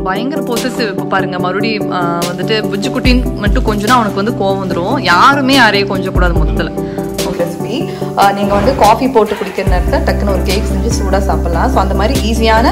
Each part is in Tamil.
பயங்கர பொசசிவ் இப்போ பாருங்க மறுபடியும் ஆ, வந்துட்டு புஜ்ஜு குட்டின்னு மட்டும் கொஞ்சம்னா அவனுக்கு வந்து கோவம் வந்துடும் யாருமே யாரையும் கொஞ்சம் கூடாது மொத்தத்தில் ரெசிபி நீங்கள் வந்து காஃபி போட்டு குடிக்கிற நேரத்தில் டக்குன்னு ஒரு கேக் செஞ்சு சூடாக சாப்பிடலாம் ஸோ அந்த மாதிரி ஈஸியான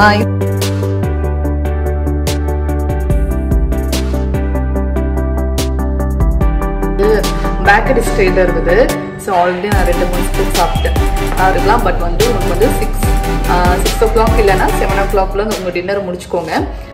பேக்கரி ஸ்டைலில் இருக்குது ஸோ ஆல்ரெடி நான் ரெண்டு மூணு ஸ்பூன் சாப்பிட்டேன் இருக்கலாம் பட் வந்து உங்களுக்கு வந்து சிக்ஸ் சிக்ஸ் ஓ கிளாக் இல்லைன்னா செவன் ஓ கிளாக்ல உங்கள் டின்னர் முடிச்சுக்கோங்க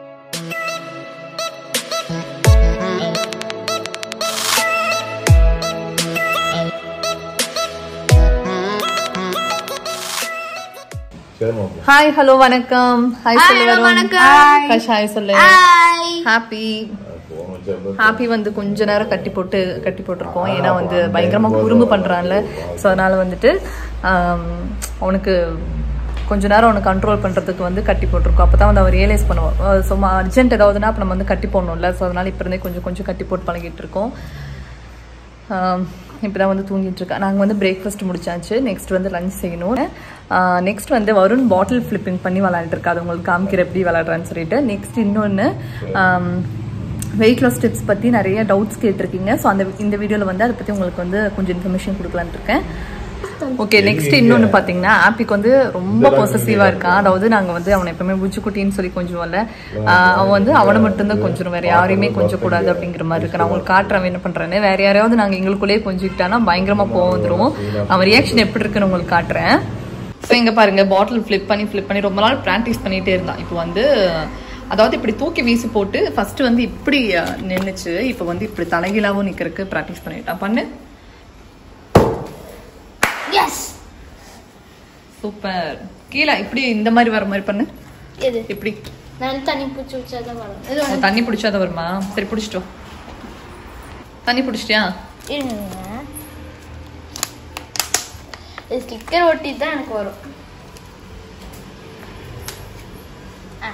சரி ஹாய் ஹலோ வணக்கம் ஹாய் சொல்லு hello, வருண். வணக்கம். கஷ் ஹாய் சொல்லு ஹாய் ஹாப்பி போன் வச்சா ஹாப்பி வந்து கொஞ்ச நேரம் கட்டி போட்டு கட்டி போட்டிருக்கோம் ஏன்னா வந்து பயங்கரமா குறும்பு பண்றான்ல ஸோ அதனால வந்துட்டு ஆம், அவனுக்கு கொஞ்ச நேரம் அவனை கண்ட்ரோல் பண்றதுக்கு வந்து கட்டி போட்டிருக்கோம் அப்பதான் வந்து அவன் ரியலைஸ் பண்ணுவோம் சும்மா அர்ஜென்ட் ஏதாவதுன்னா அப்ப நம்ம வந்து கட்டி போடணும்ல ஸோ அதனால இப்போ இருந்தே கொஞ்சம் கொஞ்சம் கட்டி போட்டு பழகிட்டு இருக்கோம் இப்போ தான் வந்து தூங்கிட்டு இருக்கேன் நாங்கள் வந்து பிரேக்ஃபாஸ்ட் முடிச்சாச்சு நெக்ஸ்ட் வந்து லஞ்ச் செய்யணும் நெக்ஸ்ட் வந்து வருண் பாட்டில் ஃப்ளிப்பிங் பண்ணி விளையாண்டுட்டு இருக்கா அது உங்களுக்கு காமிக்கிற எப்படி விளையாடுறான்னு சொல்லிட்டு நெக்ஸ்ட் இன்னொன்று வெயிட் லாஸ் டிப்ஸ் பற்றி நிறைய டவுட்ஸ் கேட்டிருக்கீங்க ஸோ அந்த இந்த வீடியோவில் வந்து அதை பற்றி உங்களுக்கு வந்து கொஞ்சம் இன்ஃபர்மேஷன் கொடுக்கலான்னு இருக்கேன் ஓகே நெக்ஸ்ட் இன்னொன்று பார்த்தீங்கன்னா ஆப்பிக்கு வந்து ரொம்ப பொசசிவாக இருக்கான் அதாவது நாங்கள் வந்து அவனை எப்பவுமே பூச்சிக்குட்டின்னு சொல்லி கொஞ்சுவோம்ல ஆஹ் அவன் வந்து அவனை மட்டும்தான் கொஞ்சம் வேற யாரையுமே கொஞ்சம் கூடாது அப்படிங்கிற மாதிரி இருக்கு நான் உங்களுக்கு காட்டுறவன் என்ன பண்றேன்னு வேற யாரையாவது நாங்கள் எங்களுக்குள்ளேயே கொஞ்சிக்கிட்டானா பயங்கரமா போக வந்துரும் அவன் ரியாக்ஷன் எப்படி இருக்குன்னு உங்களுக்கு காட்டுறேன் ஸோ இங்க பாருங்க பாட்டில் ஃபிளிப் பண்ணி ஃபிளிப் பண்ணி ரொம்ப நாள் ப்ராக்டிஸ் பண்ணிட்டே இருந்தான் இப்போ வந்து அதாவது இப்படி தூக்கி வீசி போட்டு ஃபர்ஸ்ட் வந்து இப்படி அஹ், நின்னுச்சு இப்போ வந்து இப்படி தலைகீழாவும் நிக்கிறதுக்கு ப்ராக்டிஸ் பண்ணிட்டான் பண்ணு எஸ் சூப்பர் கீழே இப்படி இந்த மாதிரி வர மாதிரி பண்ணு எது இப்படி நான் தண்ணி பூச்சி வச்சாதான் வரும் இது ஓ, தண்ணி பிடிச்சாத வருமா சரி பிடிச்சிட்டோ தண்ணி பிடிச்சிட்டியா இருங்க இது ஸ்டிக்கர் ஒட்டி தான் எனக்கு வரும் ஆ.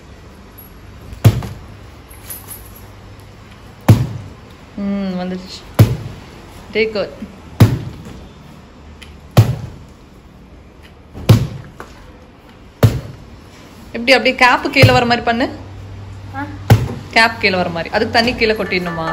ம் வந்துடுச்சு டேக் குட் எப்படி அப்படியே கேப்பு கீழே வர மாதிரி பண்ணு ஆ. கேப் கீழே வர மாதிரி அதுக்கு தண்ணி கீழே கொட்டிடணுமா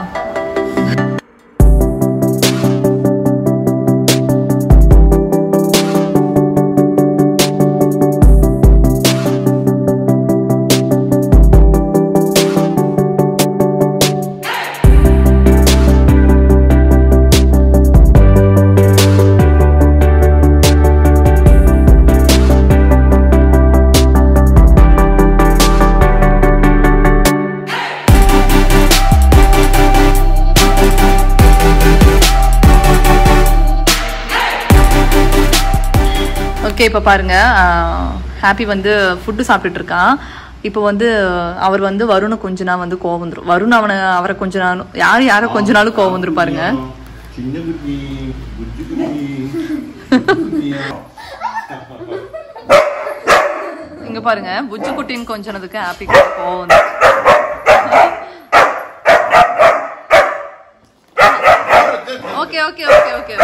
ஓகே இப்போ பாருங்க ஹாப்பி வந்து ஃபுட்டு சாப்பிட்டுட்டு இருக்கான் இப்போ வந்து அவர் வந்து வருணை கொஞ்ச நாள் வந்து கோவம் வந்துடும் வருண் அவனை அவரை கொஞ்ச நாளும் யார் யாரை கொஞ்ச நாளும் கோவம் வந்துரும் பாருங்க சின்ன குட்டி குட்டி குட்டி இங்க பாருங்க புஜ்ஜு குட்டின்னு கொஞ்சனதுக்கு ஹாப்பிக்கு கோவம் வந்து okay okay okay okay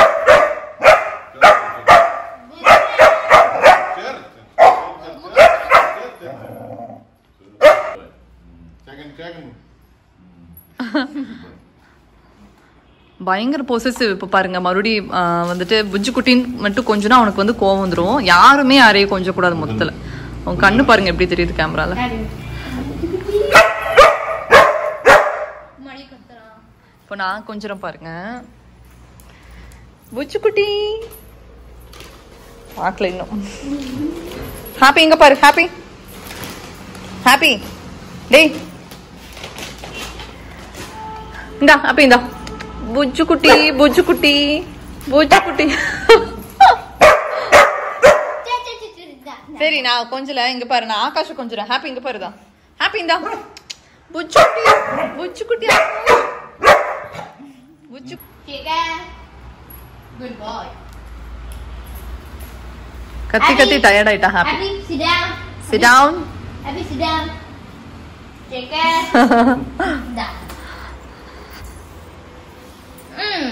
second second பயங்கர பொசசிவ் இப்போ பாருங்க மறுபடியும் ஆ, வந்துட்டு புஜ்ஜு குட்டின்னு மட்டும் கொஞ்சம்னா அவனுக்கு வந்து கோவம் வந்துடும் யாருமே யாரையும் கொஞ்சம் கூடாது மொத்தத்துல அவன் கண்ணு பாருங்க எப்படி தெரியுது கேமரால மணி கத்துறான் இப்போ நான் கொஞ்சம் பாருங்க புஜ்ஜு குட்டி பார்க்கல இன்னும் ஹாப்பி இங்க பாரு ஹாப்பி ஹாப்பி டேய் இந்தா ஹாப்பி இந்தா புஜ்ஜு குட்டி புஜ்ஜு குட்டி புஜ்ஜு குட்டி சே, சே, சே, சே, இந்தா, இந்தா. சரி நான் கொஞ்சல இங்க பாரு நான் ஆகாஷ கொஞ்சம் ஹாப்பி இங்க பாருதா ஹாப்பி இந்தா புஜ்ஜு குட்டி புஜ்ஜு குட்டி புஜ்ஜு கேக்க. Good boy. கத்தி கத்தி டயர்ட் ஆயிட்டா Happy Happy, sit down. Sit down Happy, sit down. கேக்க. இந்தா. Mm.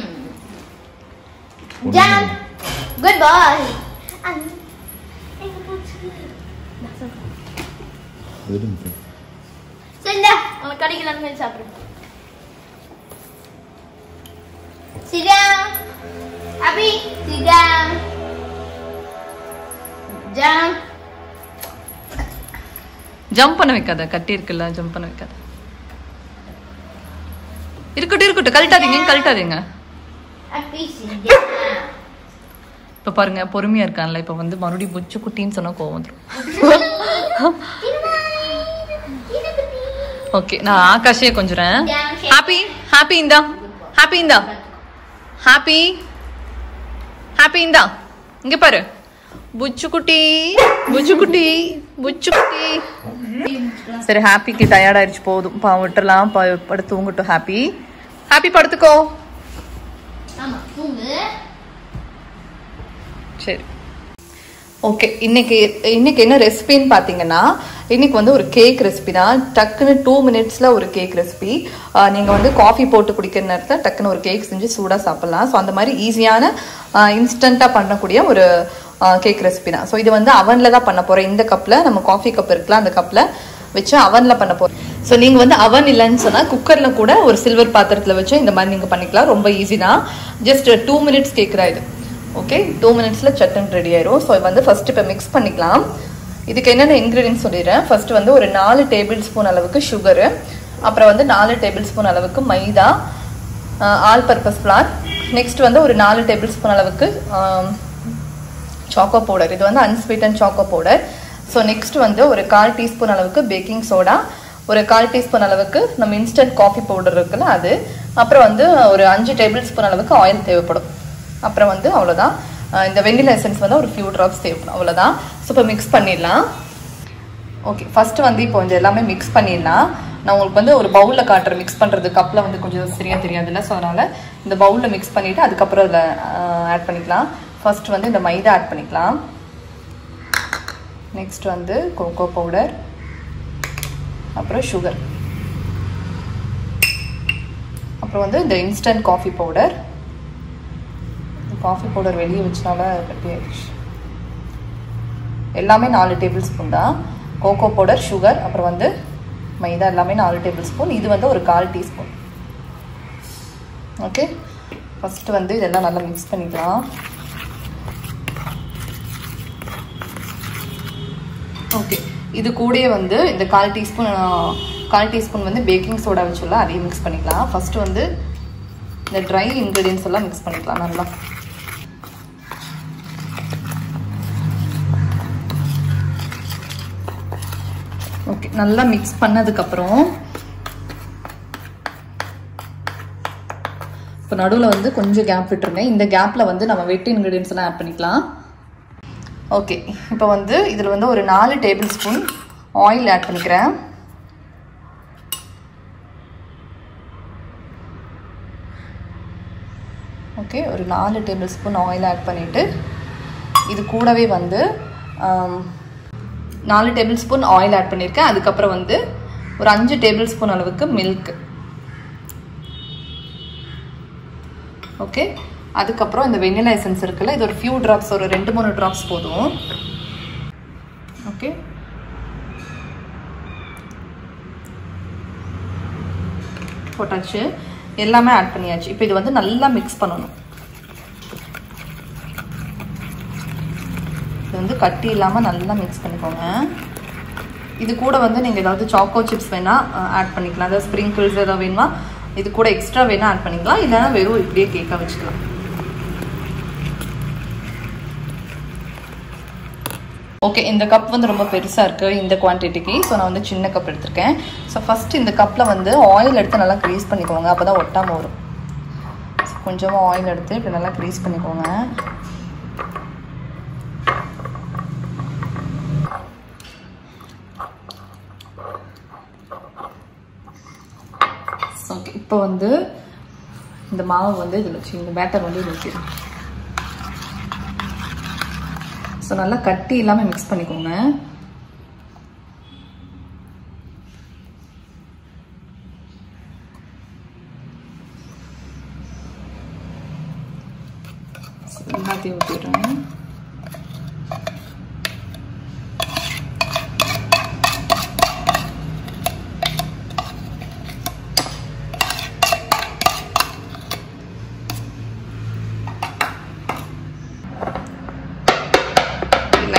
Jump. Good boy. எங்க போச்சு? நான் சொல்றேன். கிடைக்கலன்னு போய் சாப்பிடு Sit down. Abby, sit down. Down. Jump பண்ண வைக்காத கட்டி இருக்குல்ல ஜம்ப் பண்ண வைக்காத இருக்கட்டும் இருக்கட்டும் கழட்டாதீங்க கழட்டாதீங்க Abby, sit down. இப்ப பாருங்க பொறுமையா இருக்கான்ல இப்ப வந்து மறுபடியும் புச்சு குட்டின்னு சொன்னா கோவம் வந்துடும் ஓகே நான் ஆகாஷே கொஞ்சுறேன் ஹாப்பி ஹாப்பி இந்தா ஹாப்பி இந்தா ஹாப்பி ஹாப்பி இந்தா இங்க பாரு புச்சு குட்டி புச்சு குட்டி புச்சு குட்டி சரி ஹாப்பிக்கு டயர்ட் ஆயிடுச்சு போதும் பா விட்டுறலாம் ப- படுத்து தூங்கட்டும் ஹாப்பி ஹாப்பி படுத்துக்கோ ஆமா தூங்கு சரி ஓகே இன்னைக்கு இன்னைக்கு என்ன ரெசிபின்னு பார்த்தீங்கன்னா இன்னைக்கு வந்து ஒரு கேக் ரெசிபி தான் டக்குன்னு டூ மினிட்ஸில் ஒரு கேக் ரெசிபி நீங்கள் வந்து காஃபி போட்டு குடிக்கிற நேரத்தில் டக்குன்னு ஒரு கேக் செஞ்சு சூடாக சாப்பிட்லாம் ஸோ அந்த மாதிரி ஈஸியான இன்ஸ்டண்ட்டாக பண்ணக்கூடிய ஒரு கேக் ரெசிபி தான் ஸோ இது வந்து அவனில் தான் பண்ண போகிறேன் இந்த கப்பில் நம்ம காஃபி கப் இருக்குல்ல அந்த கப்பில் வச்சு அவனில் பண்ண போகிறோம் ஸோ நீங்கள் வந்து அவன் இல்லைன்னு சொன்னால் குக்கரில் கூட ஒரு சில்வர் பாத்திரத்தில் வச்சு இந்த மாதிரி நீங்கள் பண்ணிக்கலாம் ரொம்ப ஈஸி தான் ஜஸ்ட் டூ மினிட்ஸ் கேட்குறா இது ஓகே டூ மினிட்ஸில் சட்டன் ரெடி ஆயிரும் ஸோ வந்து ஃபர்ஸ்ட் இப்போ மிக்ஸ் பண்ணிக்கலாம் இதுக்கு என்னென்ன இன்க்ரீடியன்ஸ் சொல்லிடுறேன் ஃபர்ஸ்ட் வந்து ஒரு நாலு டேபிள் ஸ்பூன் அளவுக்கு சுகரு அப்புறம் வந்து நாலு டேபிள் ஸ்பூன் அளவுக்கு maida all purpose flour next வந்து ஒரு நாலு டேபிள் ஸ்பூன் அளவுக்கு சாக்கோ பவுடர் இது வந்து unsweetened choco powder so next வந்து ஒரு கால் டீஸ்பூன் அளவுக்கு பேக்கிங் சோடா ஒரு கால் டீஸ்பூன் அளவுக்கு நம்ம இன்ஸ்டன்ட் காஃபி பவுடர் இருக்குல்ல அது அப்புறம் வந்து ஒரு அஞ்சு டேபிள் ஸ்பூன் அளவுக்கு ஆயில் தேவைப்படும் அப்புறம் வந்து அவ்வளோதான் அஹ் இந்த வெண்ணிலா எசன்ஸ் வந்து ஒரு ஃபியூ ட்ராப்ஸ் தேவைப்படும் அவ்வளோதான் ஸோ இப்போ மிக்ஸ் பண்ணிடலாம் ஓகே ஃபர்ஸ்ட் வந்து இப்போ இந்த எல்லாமே மிக்ஸ் பண்ணிடலாம் நான் உங்களுக்கு வந்து ஒரு பவுலில் காட்டுறேன் மிக்ஸ் பண்ணுறது கப்பில் வந்து கொஞ்சம் சரியாக தெரியாதுல்ல ஸோ அதனால் இந்த பவுலில் மிக்ஸ் பண்ணிவிட்டு அதுக்கப்புறம் அதில் ஆட் பண்ணிக்கலாம் ஃபர்ஸ்ட் வந்து இந்த மைதா ஆட் பண்ணிக்கலாம் நெக்ஸ்ட் வந்து கோகோ பவுடர் அப்புறம் சுகர் அப்புறம் வந்து இந்த instant coffee powder coffee powder வெளியே வச்சனால கட்டி ஆயிடுச்சு எல்லாமே நாலு டேபிள் ஸ்பூன் தான் கோகோ பவுடர் சுகர் அப்புறம் வந்து மைதா எல்லாமே நாலு டேபிள் ஸ்பூன் இது வந்து ஒரு கால் டீஸ்பூன் ஓகே ஃபஸ்ட்டு வந்து இதெல்லாம் நல்லா மிக்ஸ் பண்ணிக்கலாம் ஓகே இது கூடயே வந்து இந்த கால் டீஸ்பூன் கால் டீஸ்பூன் வந்து பேக்கிங் சோடா வச்சுள்ள அதையும் மிக்ஸ் பண்ணிக்கலாம் ஃபர்ஸ்ட் வந்து இந்த ட்ரை இன்க்ரீடியன்ஸ் எல்லாம் மிக்ஸ் பண்ணிக்கலாம் நல்லா ஓகே நல்லா மிக்ஸ் பண்ணதுக்கப்புறம் இப்போ நடுவில் வந்து கொஞ்சம் கேப் விட்டுருந்தேன் இந்த கேப்பில் வந்து நம்ம வெட் இன்க்ரீடியன்ஸ் எல்லாம் ஆட் பண்ணிக்கலாம் ஓகே இப்போ வந்து இதில் வந்து ஒரு நாலு டேபிள் ஸ்பூன் ஆயில் ஆட் பண்ணிக்கிறேன் ஓகே ஒரு நாலு டேபிள் ஸ்பூன் ஆயில் ஆட் பண்ணிவிட்டு இது கூடவே வந்து ஆம், நாலு டேபிள் ஸ்பூன் ஆயில் ஆட் பண்ணியிருக்கேன் அதுக்கப்புறம் வந்து ஒரு அஞ்சு டேபிள் ஸ்பூன் அளவுக்கு மில்க் ஓகே அதுக்கப்புறம் இந்த வெண்ணிலா எசன்ஸ் இருக்குல்ல இது ஒரு ஃபியூ ட்ராப்ஸ் ஒரு ரெண்டு மூணு ட்ராப்ஸ் போதும் ஓகே போட்டாச்சு எல்லாமே ஆட் பண்ணியாச்சு இப்போ இது வந்து நல்லா மிக்ஸ் பண்ணணும் இது வந்து கட்டி இல்லாமல் நல்லா மிக்ஸ் பண்ணிக்கோங்க இது கூட வந்து நீங்கள் ஏதாவது சாக்கோ சிப்ஸ் வேணால் ஆட் பண்ணிக்கலாம் அதாவது ஸ்ப்ரிங்கிள்ஸ் ஏதாவது வேணுமா இது கூட எக்ஸ்ட்ரா வேணால் ஆட் பண்ணிக்கலாம் இல்லைன்னா வெறும் இப்படியே கேக்காக வச்சுக்கலாம் ஓகே இந்த கப் வந்து ரொம்ப பெருசாக இருக்குது இந்த குவான்டிட்டிக்கு ஸோ நான் வந்து சின்ன கப் எடுத்திருக்கேன் ஸோ ஃபஸ்ட்டு இந்த கப்பில் வந்து ஆயில் எடுத்து நல்லா க்ரீஸ் பண்ணிக்கோங்க அப்போ தான் ஒட்டாமல் வரும் So, கொஞ்சமாக ஆயில் எடுத்து இப்படி நல்லா க்ரீஸ் பண்ணிக்கோங்க ஓகே இப்போ வந்து இந்த மாவு வந்து இதில் வச்சு இந்த பேட்டர் வந்து இதில் வச்சிடும் ஸோ நல்லா கட்டி இல்லாமல் மிக்ஸ் பண்ணிக்கோங்க So, எல்லாத்தையும் ஊற்றிடுறேன்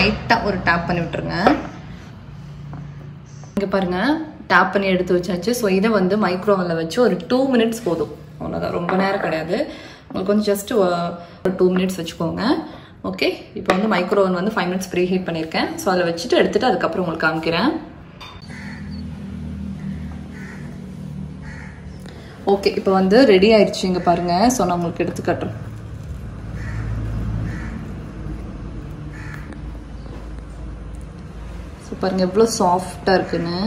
லைட்டாக ஒரு டேப் பண்ணி விட்டுருங்க இங்கே பாருங்க டேப் பண்ணி எடுத்து வச்சாச்சு ஸோ இதை வந்து மைக்ரோவனில் வச்சு ஒரு டூ மினிட்ஸ் போதும் அவ்வளோதான் ரொம்ப நேரம் கிடையாது உங்களுக்கு வந்து ஜஸ்ட் ஒரு டூ மினிட்ஸ் வச்சுக்கோங்க ஓகே இப்போ வந்து மைக்ரோவன் வந்து ஃபைவ் மினிட்ஸ் ப்ரீ ஹீட் பண்ணியிருக்கேன் ஸோ அதில் வச்சுட்டு எடுத்துட்டு அதுக்கப்புறம் உங்களுக்கு காமிக்கிறேன் ஓகே இப்போ வந்து ரெடி ஆயிடுச்சு இங்கே பாருங்க ஸோ நான் உங்களுக்கு எடுத்து காட்டுறேன் ஸோ பாருங்க எவ்வளோ சாஃப்டாக இருக்குன்னு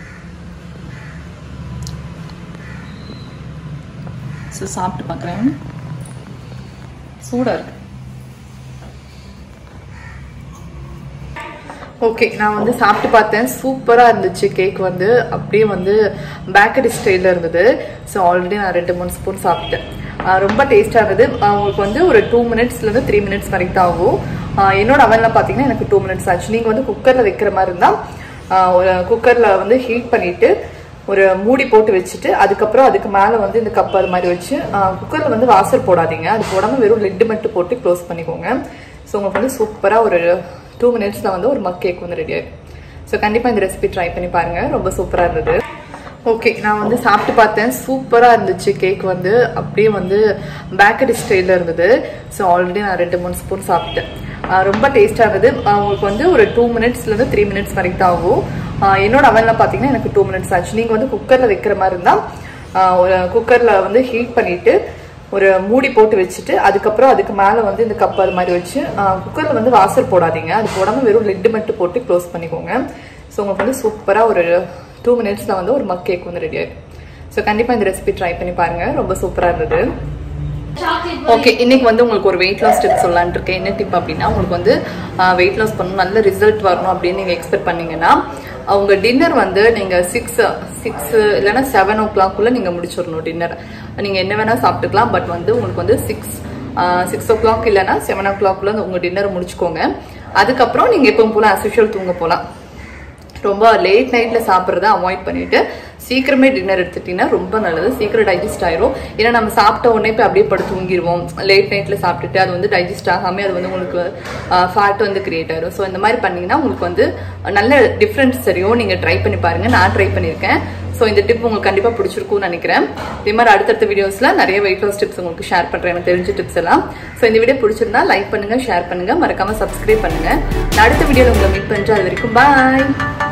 ஸோ சாப்பிட்டு பார்க்குறேன் சூடாக இருக்கு ஓகே நான் வந்து சாப்பிட்டு பார்த்தேன் சூப்பராக இருந்துச்சு கேக் வந்து அப்படியே வந்து பேக்கரி ஸ்டைலில் இருந்தது ஸோ ஆல்ரெடி நான் ரெண்டு மூணு ஸ்பூன் சாப்பிட்டேன் ஆஹ் ரொம்ப டேஸ்டாக இருந்தது ஆஹ் உங்களுக்கு வந்து ஒரு டூ மினிட்ஸ்லேருந்து த்ரீ மினிட்ஸ் வரைக்கும் தான் ஆகும் ஆஹ் என்னோட அவனில் பார்த்தீங்கன்னா எனக்கு டூ மினிட்ஸ் ஆச்சு நீங்கள் வந்து குக்கரில் வைக்கிற மாதிரி இருந்தால் ஒரு குக்கரில் வந்து ஹீட் பண்ணிவிட்டு ஒரு மூடி போட்டு வச்சுட்டு அதுக்கப்புறம் அதுக்கு மேலே வந்து இந்த கப் அது மாதிரி வச்சு குக்கரில் வந்து வாசல் போடாதீங்க அது போடாமல் வெறும் லெட்டு மட்டும் போட்டு க்ளோஸ் பண்ணிக்கோங்க ஸோ உங்களுக்கு வந்து சூப்பராக ஒரு டூ மினிட்ஸில் வந்து ஒரு மக் கேக் வந்து ரெடி ஆயிடும் ஸோ கண்டிப்பாக இந்த ரெசிபி ட்ரை பண்ணி பாருங்கள் ரொம்ப சூப்பராக இருந்தது ஓகே நான் வந்து சாப்பிட்டு பார்த்தேன் சூப்பராக இருந்துச்சு கேக் வந்து அப்படியே வந்து பேக்கரி ஸ்டைலில் இருந்தது ஸோ ஆல்ரெடி நான் ரெண்டு மூணு ஸ்பூன் சாப்பிட்டேன் ஆஹ் ரொம்ப டேஸ்டாக இருந்தது ஆஹ் உங்களுக்கு வந்து ஒரு டூ மினிட்ஸ்லேருந்து த்ரீ மினிட்ஸ் வரைக்கும் தான் ஆகும் ஆஹ் என்னோட அவனில் பார்த்தீங்கன்னா எனக்கு டூ மினிட்ஸ் ஆச்சு நீங்கள் வந்து குக்கரில் வைக்கிற மாதிரி இருந்தால் ஒரு குக்கரில் வந்து ஹீட் பண்ணிவிட்டு ஒரு மூடி போட்டு வச்சுட்டு அதுக்கப்புறம் அதுக்கு மேலே வந்து இந்த கப் அது மாதிரி வச்சு குக்கரில் வந்து வாசல் போடாதீங்க அது போடாமல் வெறும் லெட்டு மட்டும் போட்டு க்ளோஸ் பண்ணிக்கோங்க ஸோ உங்களுக்கு வந்து சூப்பராக ஒரு டூ மினிட்ஸில் வந்து ஒரு மக் கேக் வந்து ரெடி ஆயிடும் ஸோ கண்டிப்பாக இந்த ரெசிபி ட்ரை பண்ணி பாருங்கள் ரொம்ப சூப்பராக இருந்தது சாக்லேட் ஓகே இன்னைக்கு வந்து உங்களுக்கு ஒரு வெயிட் லாஸ் டிப் சொல்லலாம்னு இருக்கேன் என்ன டிப் அப்படின்னா உங்களுக்கு வந்து வெயிட் லாஸ் பண்ணணும் நல்ல ரிசல்ட் வரணும் அப்படின்னு நீங்கள் எக்ஸ்பெக்ட் பண்ணீங்கன்னா அவங்க டின்னர் வந்து நீங்கள் சிக்ஸ் சிக்ஸ் இல்லைன்னா செவன் ஓ கிளாக்குள்ளே நீங்கள் முடிச்சிடணும் டின்னர் நீங்கள் என்ன வேணால் சாப்பிட்டுக்கலாம் பட் வந்து உங்களுக்கு வந்து சிக்ஸ் சிக்ஸ் ஓ கிளாக் இல்லைன்னா செவன் ஓ கிளாக்குள்ளே உங்கள் டின்னர் முடிச்சுக்கோங்க அதுக்கப்புறம் நீங்கள் எப்பவும் போல அசிஷுவல் தூங்க போகலாம் ரொம்ப லேட் நைட்ல சாப்பிட்றத அவாய்ட் பண்ணிட்டு சீக்கிரமே டின்னர் எடுத்துட்டீங்கன்னா ரொம்ப நல்லது சீக்கிரம் டைஜஸ்ட் ஆயிரும் ஏன்னா நம்ம சாப்பிட்ட உடனே போய் அப்படியே படுத்து தூங்கிடுவோம் லேட் நைட்ல சாப்பிட்டுட்டு அது வந்து டைஜஸ்ட் ஆகாம அது வந்து உங்களுக்கு ஃபேட் வந்து கிரியேட் ஆயிரும் ஸோ இந்த மாதிரி பண்ணீங்கன்னா உங்களுக்கு வந்து நல்ல டிஃப்ரென்ஸ் தெரியும் நீங்க ட்ரை பண்ணி பாருங்க நான் ட்ரை பண்ணியிருக்கேன் ஸோ இந்த டிப் உங்களுக்கு கண்டிப்பா பிடிச்சிருக்கும்னு நினைக்கிறேன் இதே மாதிரி அடுத்தடுத்த வீடியோஸ்ல நிறைய வெயிட் லாஸ் டிப்ஸ் உங்களுக்கு ஷேர் பண்றேன் எனக்கு தெரிஞ்ச டிப்ஸ் எல்லாம் ஸோ இந்த வீடியோ பிடிச்சிருந்தா லைக் பண்ணுங்க ஷேர் பண்ணுங்க மறக்காம சப்ஸ்கிரைப் பண்ணுங்க நான் அடுத்த வீடியோவில் உங்களை மீட் பண்ணுறேன் அது வரைக்கும் பாய்